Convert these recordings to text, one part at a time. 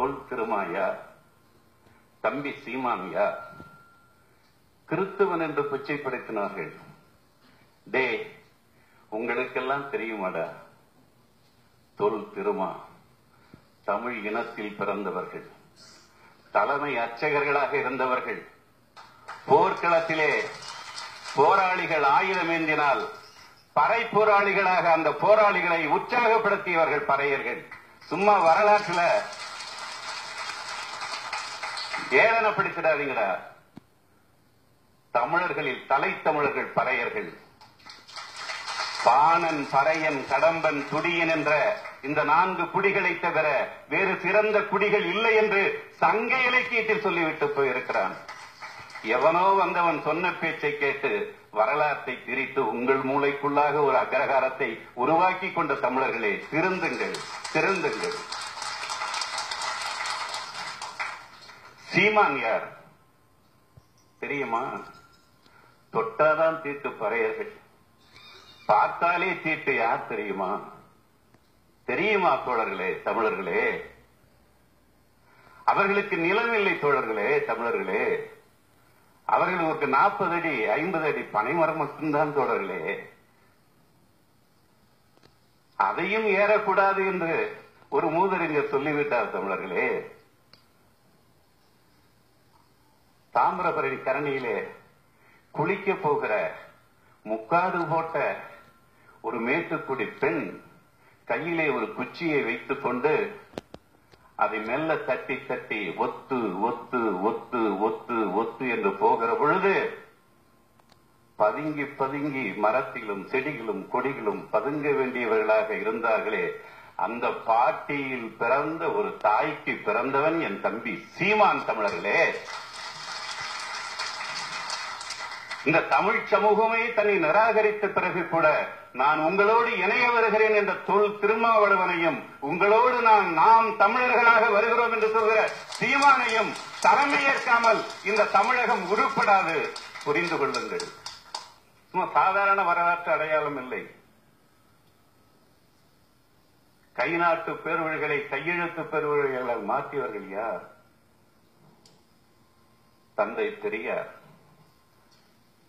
தொல் திருமாயா தம்பி சீமானியா கிறிஸ்துவன் என்று கொச்சைப்படுத்தினார்கள் டே உங்களுக்கெல்லாம் தெரியுமாடா தொல் திருமா தமிழ் இனத்தில் பிறந்தவர்கள் தலைமை அர்ச்சகர்களாக இருந்தவர்கள் போர்க்களத்திலே போராளிகள் ஆயுதம் ஏந்தினால் பறை போராளிகளாக அந்த போராளிகளை உற்சாகப்படுத்தியவர்கள் பறையர்கள் சும்மா வரலாற்றுல ஏளனப்படுத்திடாதீங்கடா தமிழர்களில் தலைத்தமிழர்கள் பறையர்கள் பாணன் பறையன் கடம்பன் துடியன் என்ற இந்த நான்கு குடிகளை தவிர வேறு சிறந்த குடிகள் இல்லை என்று சங்க இலக்கியத்தில் சொல்லிவிட்டு போயிருக்கிறான் எவனோ வந்தவன் சொன்ன பேச்சை கேட்டு வரலாற்றை திரித்து உங்கள் மூளைக்குள்ளாக ஒரு அக்ரகாரத்தை உருவாக்கி கொண்ட தமிழர்களே திருந்துங்கள் திருந்துங்கள் சீமான் யார் தெரியுமா தொட்டாதான் தீட்டு பறையர்கள் பார்த்தாலே தீட்டு யார் தெரியுமா தெரியுமா தோழர்களே தமிழர்களே அவர்களுக்கு நிலம் இல்லை தோழர்களே தமிழர்களே அவர்களுக்கு நாற்பது அடி ஐம்பது அடி பனைமரம் மட்டும்தான் தோழர்களே அதையும் ஏறக்கூடாது என்று ஒரு மூதறிஞர் சொல்லிவிட்டார் தமிழர்களே தாமிரபரணி கரணியிலே குளிக்க போகிற முக்காடு போட்ட ஒரு மேட்டுக்குடி பெண் கையிலே ஒரு குச்சியை வைத்துக் கொண்டு அதை மெல்ல தட்டி தட்டி ஒத்து ஒத்து ஒத்து ஒத்து ஒத்து என்று போகிற பொழுது பதுங்கி பதுங்கி மரத்திலும் செடிகளும் கொடிகளும் பதுங்க வேண்டியவர்களாக இருந்தார்களே அந்த பாட்டியில் பிறந்த ஒரு தாய்க்கு பிறந்தவன் என் தம்பி சீமான் தமிழர்களே இந்த தமிழ் சமூகமே தன்னை நிராகரித்த பிறகு கூட நான் உங்களோடு இணைய வருகிறேன் என்ற தொல் திருமாவளவனையும் உங்களோடு நான் நாம் தமிழர்களாக வருகிறோம் என்று சொல்கிற சீமானையும் தலைமையேற்காமல் இந்த தமிழகம் உருப்படாது புரிந்து கொள்ளுங்கள் சும்மா சாதாரண வரலாற்று அடையாளம் இல்லை கை நாட்டு பேர்வழிகளை கையெழுத்து பேர்வழிகளால் மாற்றியவர்கள் யார் தந்தை பெரியார்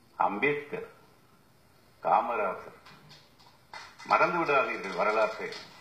அம்பேத்கர் காமராசர் மறந்து விடாதீர்கள் வரலாற்றை